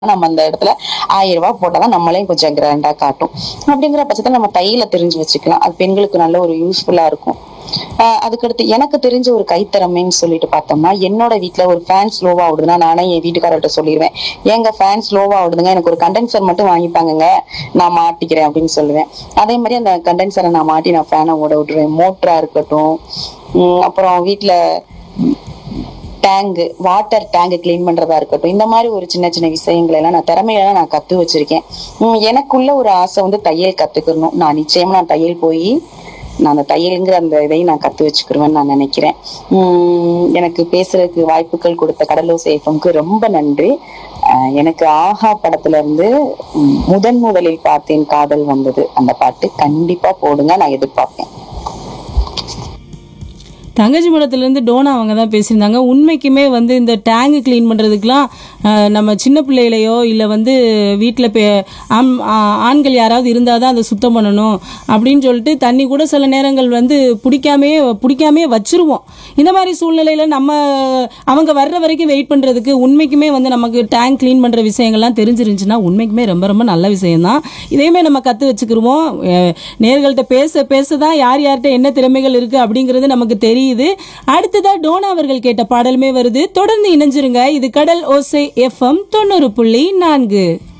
நம்ம அந்த இடத்துல ஆயிரம் ரூபாய் போட்டாதான் நம்மளையும் கொஞ்சம் கிராண்டா காட்டும் அப்படிங்கிற பட்சத்துல நம்ம தையல தெரிஞ்சு வச்சுக்கலாம் அது பெண்களுக்கு நல்ல ஒரு யூஸ்ஃபுல்லா இருக்கும் ஆஹ் அதுக்கடுத்து எனக்கு தெரிஞ்ச ஒரு கைத்திறமைன்னு சொல்லிட்டு பார்த்தோம்னா என்னோட வீட்ல ஒரு ஃபேன் ஸ்லோவா ஓடுதுன்னா நானே என் வீட்டுக்காரர்கிட்ட சொல்லிடுவேன் எங்க ஃபேன் ஸ்லோவா ஓடுதுங்க எனக்கு ஒரு கண்டென்சர் மட்டும் வாங்கித்தாங்கங்க நான் மாட்டிக்கிறேன் அப்படின்னு சொல்லுவேன் அதே மாதிரி அந்த கண்டென்சரை நான் மாட்டி நான் ஃபேனை ஓட விட்டுருவேன் மோட்டரா இருக்கட்டும் உம் அப்புறம் வீட்ல டேங்கு வாட்டர் டேங்க் க்ளீன் பண்றதா இருக்கட்டும் இந்த மாதிரி ஒரு சின்ன சின்ன விஷயங்களை எல்லாம் நான் திறமையெல்லாம் நான் கத்து வச்சிருக்கேன் உம் எனக்குள்ள ஒரு ஆசை வந்து தையல் கத்துக்கணும் நான் நிச்சயமா நான் தையல் போய் நான் அந்த தையலுங்கிற அந்த இதையும் நான் கத்து வச்சுக்கிருவேன்னு நான் நினைக்கிறேன் உம் எனக்கு பேசுறதுக்கு வாய்ப்புகள் கொடுத்த கடலூர் சேஃபம்க்கு ரொம்ப நன்றி அஹ் எனக்கு ஆஹா படத்துல இருந்து உம், முதன் முதலில் பார்த்தேன் காதல் வந்தது அந்த பாட்டு கண்டிப்பா போடுங்க நான் எதிர்பார்ப்பேன் தங்கச்சி மடத்துலேருந்து டோனா அவங்க தான் பேசியிருந்தாங்க உண்மைக்குமே வந்து இந்த டேங்கு க்ளீன் பண்ணுறதுக்கெலாம் நம்ம சின்ன பிள்ளைகளையோ இல்லை வந்து வீட்டில் பே ஆம் ஆ- ஆண்கள் யாராவது இருந்தால் தான் அதை சுத்தம் பண்ணணும் அப்படின்னு சொல்லிட்டு தண்ணி கூட சில நேரங்கள் வந்து பிடிக்காமே பிடிக்காமே வச்சிருவோம் இந்த மாதிரி சூழ்நிலையில் நம்ம அவங்க வர்ற வரைக்கும் வெயிட் பண்ணுறதுக்கு உண்மைக்குமே வந்து நமக்கு டேங்க் க்ளீன் பண்ணுற விஷயங்கள்லாம் தெரிஞ்சிருந்துச்சுன்னா உண்மைக்குமே ரொம்ப ரொம்ப நல்ல விஷயம்தான் இதையுமே நம்ம கற்று வச்சுக்கிருவோம் அஹ் நேர்கள்ட்ட பேச பேச தான் யார் யார்கிட்ட என்ன திறமைகள் இருக்குது அப்படிங்கிறது நமக்கு தெரியுது அடுத்ததா டோனா அவர்கள் கேட்ட பாடலுமே வருது தொடர்ந்து இணைஞ்சிருங்க இது கடல் ஓசை எஃப்எம் தொண்ணூறு புள்ளி நான்கு